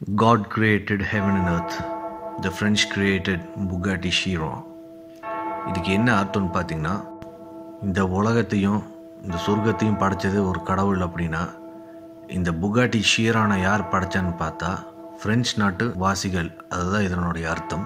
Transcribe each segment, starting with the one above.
God created heaven and earth. The French created Bugatti Chiron. இதுக்கு என்ன அர்த்தம்னு பார்த்தீங்கன்னா இந்த உலகத்தையும் இந்த சொர்க்கத்தையும் படைச்சது ஒரு கடவுள் அப்படின்னா இந்த புகாட்டி ஷீரானை யார் படைச்சான்னு பார்த்தா பிரெஞ்சு நாட்டு வாசிகள் அதுதான் இதனுடைய அர்த்தம்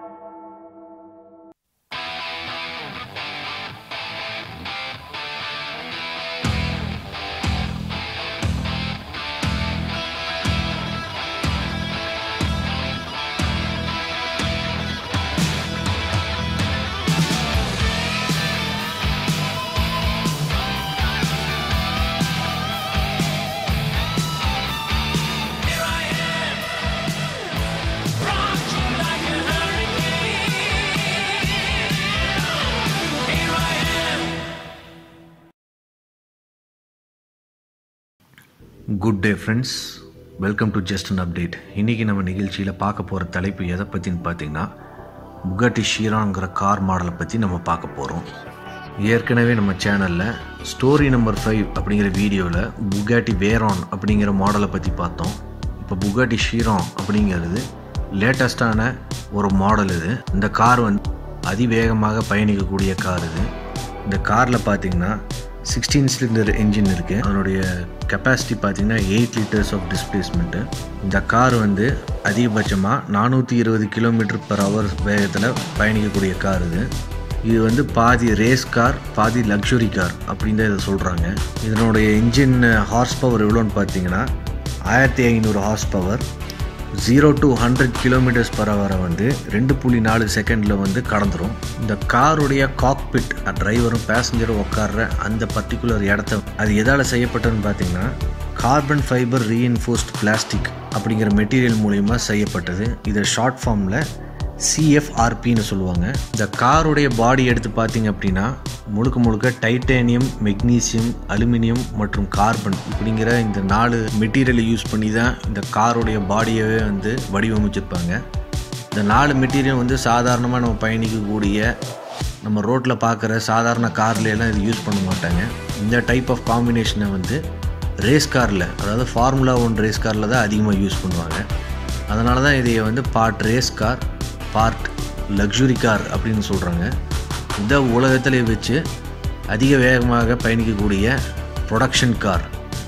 good day friends welcome to just an update இன்றைக்கி நம்ம நிகழ்ச்சியில் பார்க்க போகிற தலைப்பு எதை பற்றின்னு பார்த்தீங்கன்னா புகாட்டி ஷீராங்கிற கார் மாடலை பற்றி நம்ம பார்க்க போகிறோம் ஏற்கனவே நம்ம சேனலில் ஸ்டோரி நம்பர் ஃபைவ் அப்படிங்கிற வீடியோவில் புகாட்டி வேரான் அப்படிங்கிற மாடலை பற்றி பார்த்தோம் இப்போ புகாட்டி ஷீரான் அப்படிங்கிறது லேட்டஸ்டான ஒரு மாடல் இது இந்த கார் வந்து அதிவேகமாக பயணிக்கக்கூடிய கார் இது இந்த காரில் பார்த்தீங்கன்னா சிக்ஸ்டீன் சிலிண்டர் என்ஜின் இருக்குது அதனுடைய கெப்பாசிட்டி பார்த்தீங்கன்னா எயிட் லிட்டர்ஸ் ஆஃப் டிஸ்பிளேஸ்மெண்ட்டு இந்த கார் வந்து அதிகபட்சமாக நானூற்றி இருபது கிலோமீட்டர் பர் ஹவர் வேகத்தில் பயணிக்கக்கூடிய கார் இது இது வந்து பாதி ரேஸ் கார் பாதி லக்ஸுரி கார் அப்படின்னு தான் இதை சொல்கிறாங்க இதனுடைய இன்ஜின் ஹார்ஸ் பவர் எவ்வளோன்னு பார்த்தீங்கன்னா ஆயிரத்தி ஐநூறு horse power zero to hundred kilometres per ஹவரை வந்து ரெண்டு புள்ளி நாலு செகண்டில் வந்து கடந்துரும் இந்த காருடைய காக்பிட் டிரைவரும் பேசஞ்சரும் உட்கார்ற அந்த பர்டிகுலர் இடத்த அது எதால் செய்யப்பட்டதுன்னு பார்த்தீங்கன்னா கார்பன் ஃபைபர் ரீஎன்ஃபோர்ஸ்ட் பிளாஸ்டிக் அப்படிங்கிற மெட்டீரியல் மூலிமா செய்யப்பட்டது இதை ஷார்ட் ஃபார்மில் சிஎஃப்ஆர்பின்னு சொல்லுவாங்க இந்த காருடைய பாடி எடுத்து பார்த்தீங்க அப்படின்னா முழுக்க முழுக்க டைட்டேனியம் மெக்னீசியம் அலுமினியம் மற்றும் கார்பன் இப்படிங்கிற இந்த நாலு மெட்டீரியலை யூஸ் பண்ணி தான் இந்த காருடைய பாடியவே வந்து வடிவமைச்சிருப்பாங்க இந்த நாலு மெட்டீரியல் வந்து சாதாரணமாக நம்ம பயணிக்கக்கூடிய நம்ம ரோட்டில் பார்க்குற சாதாரண கார்லையெல்லாம் இது யூஸ் பண்ண மாட்டாங்க இந்த டைப் ஆஃப் காம்பினேஷனை வந்து ரேஸ் காரில் அதாவது ஃபார்முலா ஒன் ரேஸ் காரில் தான் அதிகமாக யூஸ் பண்ணுவாங்க அதனால தான் இதை வந்து part race car part luxury car அப்படின்னு சொல்கிறாங்க இந்த உலகத்தில் வச்சு அதிக வேகமாக பயணிக்கக்கூடிய ப்ரொடக்ஷன் கார்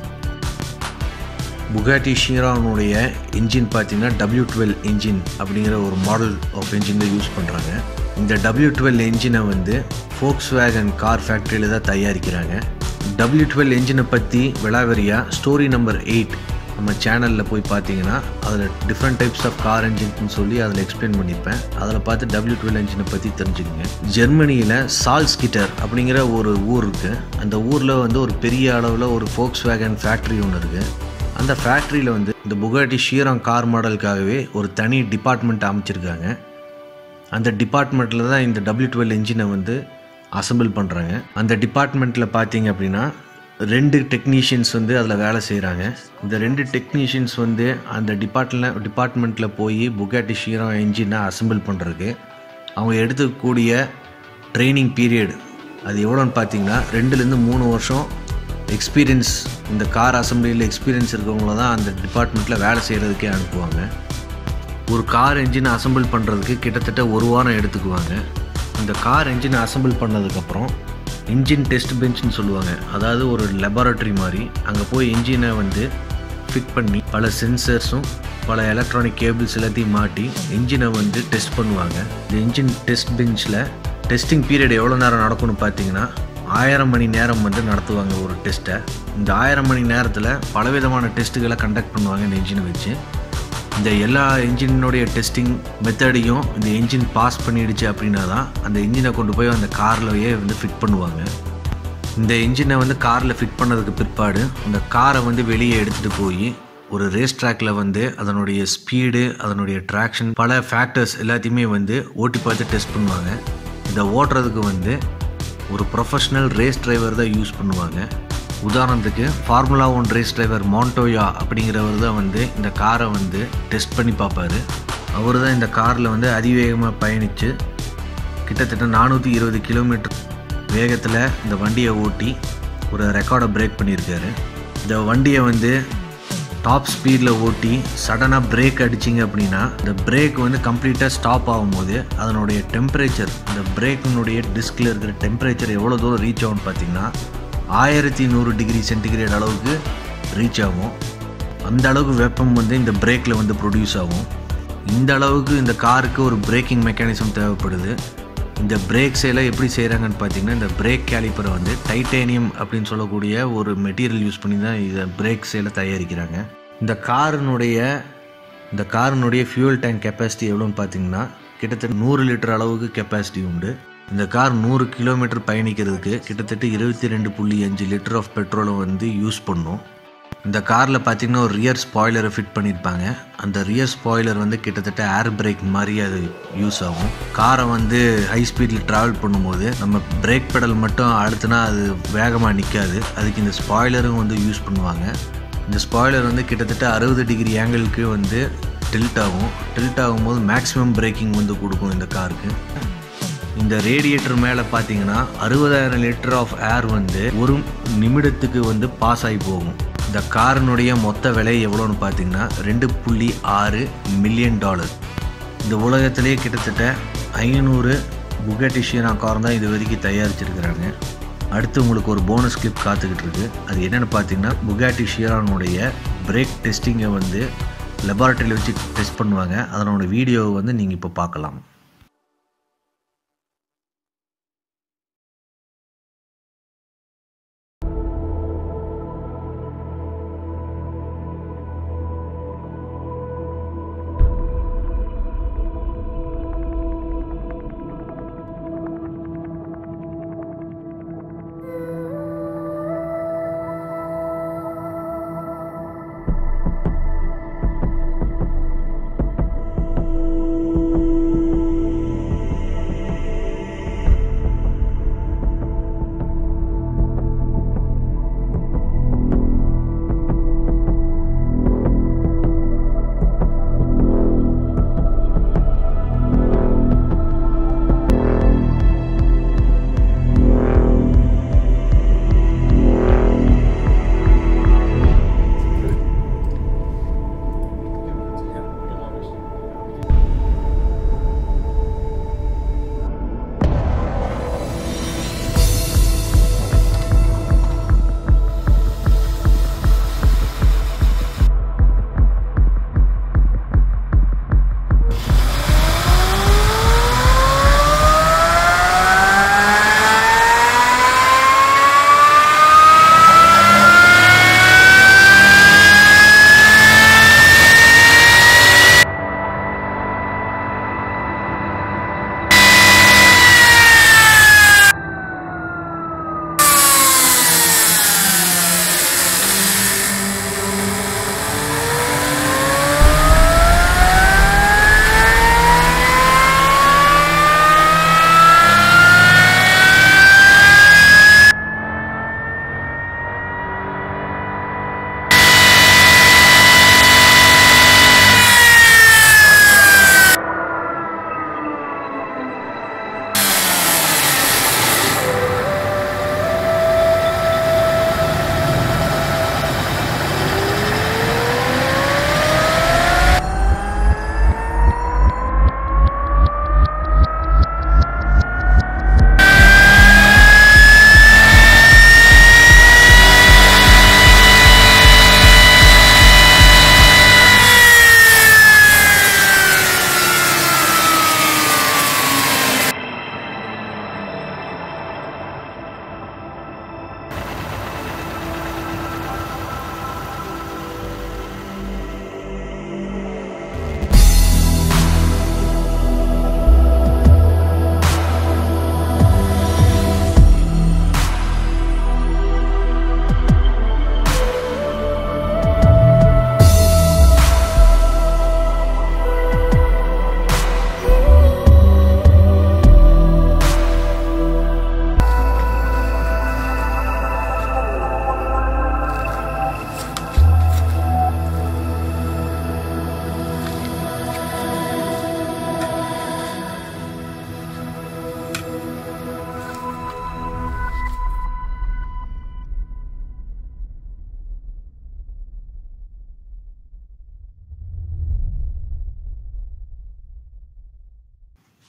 புகாட்டி ஷீரானுடைய இன்ஜின் பார்த்தீங்கன்னா டபிள்யூ டுவெல் இன்ஜின் அப்படிங்கிற ஒரு மாடல் ஆஃப் இன்ஜின் யூஸ் பண்ணுறாங்க இந்த டபிள்யூ டுவெல் இன்ஜினை வந்து ஃபோக்ஸ் வேகன் கார் ஃபேக்ட்ரியில் தான் தயாரிக்கிறாங்க டபிள்யூ டுவெல் இன்ஜினை பற்றி விளாவரியாக ஸ்டோரி நம்பர் எயிட் நம்ம சேனலில் போய் பார்த்தீங்கன்னா அதில் டிஃப்ரெண்ட் டைப்ஸ் ஆஃப் கார் என்ஜின்னு சொல்லி அதில் எக்ஸ்பிளைன் பண்ணியிருப்பேன் அதில் பார்த்து டபிள்யூ டுவெல் என்ஜினை பற்றி தெரிஞ்சுக்கோங்க ஜெர்மனியில் சால்ஸ்கிட்டர் அப்படிங்கிற ஒரு ஊர் இருக்குது அந்த ஊரில் வந்து ஒரு பெரிய அளவில் ஒரு ஃபோக்ஸ் வேகன் ஃபேக்ட்ரி ஒன்று இருக்குது அந்த ஃபேக்ட்ரியில் வந்து இந்த புகாட்டி ஷீராங் கார் மாடலுக்காகவே ஒரு தனி டிபார்ட்மெண்ட் அமைச்சிருக்காங்க அந்த டிபார்ட்மெண்ட்டில் தான் இந்த டபிள்யூ டுவெல் இன்ஜினை வந்து அசம்பிள் பண்ணுறாங்க அந்த டிபார்ட்மெண்ட்டில் பார்த்தீங்க அப்படின்னா ரெண்டு டெக்னீஷியன்ஸ் வந்து அதில் வேலை செய்கிறாங்க இந்த ரெண்டு டெக்னீஷியன்ஸ் வந்து அந்த டிபார்ட்மெண்ட் டிபார்ட்மெண்ட்டில் போய் புகாட்டி ஷீரோ என்ஜினை அசம்பிள் பண்ணுறதுக்கு அவங்க எடுத்துக்கக்கூடிய ட்ரைனிங் பீரியட் அது எவ்வளோன்னு பார்த்தீங்கன்னா ரெண்டுலேருந்து மூணு வருஷம் எக்ஸ்பீரியன்ஸ் இந்த கார் அசம்பிளியில் எக்ஸ்பீரியன்ஸ் இருக்கவங்கள தான் அந்த டிபார்ட்மெண்ட்டில் வேலை செய்கிறதுக்கே அனுப்புவாங்க ஒரு கார் என்ஜினை அசம்பிள் பண்ணுறதுக்கு கிட்டத்தட்ட ஒரு வாரம் எடுத்துக்குவாங்க இந்த கார் என்ஜினை அசம்பிள் பண்ணதுக்கப்புறம் இன்ஜின் டெஸ்ட் பெஞ்ச்னு சொல்லுவாங்க அதாவது ஒரு லெபார்ட்டரி மாதிரி அங்கே போய் இன்ஜினை வந்து ஃபிட் பண்ணி பல சென்சர்ஸும் பல எலக்ட்ரானிக் கேபிள்ஸ் எல்லாத்தையும் மாட்டி இன்ஜினை வந்து டெஸ்ட் பண்ணுவாங்க இந்த இன்ஜின் டெஸ்ட் பெஞ்சில் டெஸ்டிங் பீரியட் எவ்வளோ நேரம் நடக்கும்னு பார்த்தீங்கன்னா ஆயிரம் மணி நேரம் வந்து நடத்துவாங்க ஒரு டெஸ்ட்டை இந்த ஆயிரம் மணி நேரத்தில் பலவிதமான டெஸ்ட்டுகளை கண்டக்ட் பண்ணுவாங்க இந்த இன்ஜினை வச்சு இந்த எல்லா இன்ஜினுடைய டெஸ்டிங் மெத்தடையும் இந்த இன்ஜின் பாஸ் பண்ணிடுச்சு அப்படின்னா தான் அந்த இன்ஜினை கொண்டு போய் அந்த கார்லையே வந்து ஃபிட் பண்ணுவாங்க இந்த இன்ஜினை வந்து காரில் ஃபிட் பண்ணதுக்கு பிற்பாடு அந்த காரை வந்து வெளியே எடுத்துகிட்டு போய் ஒரு ரேஸ் ட்ராக்ல வந்து அதனுடைய ஸ்பீடு அதனுடைய ட்ராக்ஷன் பல ஃபேக்டர்ஸ் எல்லாத்தையுமே வந்து ஓட்டி பார்த்து டெஸ்ட் பண்ணுவாங்க இதை ஓட்டுறதுக்கு வந்து ஒரு ப்ரொஃபஷ்னல் ரேஸ் டிரைவர் தான் யூஸ் பண்ணுவாங்க உதாரணத்துக்கு formula one race driver Montoya அப்படிங்கிறவர் தான் வந்து இந்த காரை வந்து டெஸ்ட் பண்ணி பார்ப்பாரு அவர் தான் இந்த காரில் வந்து அதிவேகமாக பயணித்து கிட்டத்தட்ட நானூற்றி இருபது கிலோமீட்டர் வேகத்தில் இந்த வண்டியை ஓட்டி ஒரு ரெக்கார்டை பிரேக் பண்ணியிருக்காரு இந்த வண்டியை வந்து டாப் ஸ்பீடில் ஓட்டி சடனாக பிரேக் அடிச்சிங்க அப்படின்னா இந்த பிரேக் வந்து கம்ப்ளீட்டாக ஸ்டாப் ஆகும்போது அதனுடைய டெம்பரேச்சர் இந்த பிரேக்கினுடைய டிஸ்கில் இருக்கிற டெம்பரேச்சர் எவ்வளோ தூரம் ரீச் ஆகும்னு பார்த்தீங்கன்னா ஆயிரத்தி நூறு டிகிரி சென்டிகிரேட் அளவுக்கு ரீச் ஆகும் அந்த அளவுக்கு வெப்பம் வந்து இந்த பிரேக்கில் வந்து ப்ரொடியூஸ் ஆகும் இந்த அளவுக்கு இந்த காருக்கு ஒரு பிரேக்கிங் மெக்கானிசம் தேவைப்படுது இந்த பிரேக்ஸ் எல்லாம் எப்படி செய்கிறாங்கன்னு பார்த்தீங்கன்னா இந்த பிரேக் கேலிப்பரை வந்து டைட்டேனியம் அப்படின்னு சொல்லக்கூடிய ஒரு மெட்டீரியல் யூஸ் பண்ணி தான் இதை பிரேக்ஸ் எல்லாம் தயாரிக்கிறாங்க இந்த காரினுடைய இந்த காரினுடைய ஃபியூல் டேங்க் கெப்பாசிட்டி எவ்வளோன்னு பார்த்தீங்கன்னா கிட்டத்தட்ட நூறு லிட்டர் அளவுக்கு கெப்பாசிட்டி உண்டு இந்த கார் நூறு கிலோமீட்டர் பயணிக்கிறதுக்கு கிட்டத்தட்ட இருபத்தி ரெண்டு புள்ளி அஞ்சு லிட்டர் ஆஃப் பெட்ரோலை வந்து யூஸ் பண்ணும் இந்த காரில் பார்த்தீங்கன்னா ஒரு ரியர் ஸ்பாய்லரை ஃபிட் பண்ணியிருப்பாங்க அந்த ரியர் ஸ்பாய்லர் வந்து கிட்டத்தட்ட ஏர் பிரேக் மாதிரி அது யூஸ் ஆகும் காரை வந்து ஹை ஸ்பீடில் ட்ராவல் பண்ணும்போது நம்ம பிரேக் பெடல் மட்டும் அழுத்தினா அது வேகமாக நிற்காது அதுக்கு இந்த ஸ்பாய்லரும் வந்து யூஸ் பண்ணுவாங்க இந்த ஸ்பாய்லர் வந்து கிட்டத்தட்ட அறுபது டிகிரி ஆங்கிளுக்கு வந்து டில்ட் ஆகும் டில்ட் ஆகும்போது மேக்ஸிமம் பிரேக்கிங் வந்து கொடுக்கும் இந்த காருக்கு இந்த ரேடியேட்டர் மேலே பார்த்தீங்கன்னா அறுபதாயிரம் லிட்டர் ஆஃப் ஏர் வந்து ஒரு நிமிடத்துக்கு வந்து பாஸ் ஆகி போகும் இந்த காரினுடைய மொத்த விலை எவ்வளோன்னு பார்த்தீங்கன்னா ரெண்டு புள்ளி ஆறு மில்லியன் டாலர் இந்த உலகத்திலே கிட்டத்தட்ட ஐநூறு புகட்டி ஷீரா கார் தான் இது வரைக்கும் தயாரிச்சிருக்கிறாங்க அடுத்து உங்களுக்கு ஒரு போனஸ் கிளிப் காத்துக்கிட்டு இருக்கு அது என்னென்னு பார்த்தீங்கன்னா புகாட்டி ஷியரானுடைய பிரேக் டெஸ்டிங்கை வந்து லெபார்ட்டரியில் வச்சு டெஸ்ட் பண்ணுவாங்க அதனோட வீடியோவை வந்து நீங்கள் இப்போ பார்க்கலாம்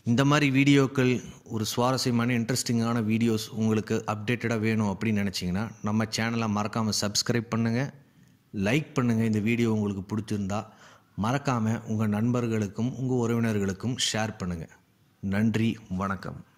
இந்த மாதிரி வீடியோக்கள் ஒரு சுவாரஸ்யமான இன்ட்ரெஸ்டிங்கான வீடியோஸ் உங்களுக்கு அப்டேட்டடாக வேணும் அப்படின்னு நினச்சிங்கன்னா நம்ம சேனலை மறக்காமல் சப்ஸ்கிரைப் பண்ணுங்கள் லைக் பண்ணுங்கள் இந்த வீடியோ உங்களுக்கு பிடிச்சிருந்தா மறக்காமல் உங்கள் நண்பர்களுக்கும் உங்கள் உறவினர்களுக்கும் ஷேர் பண்ணுங்கள் நன்றி வணக்கம்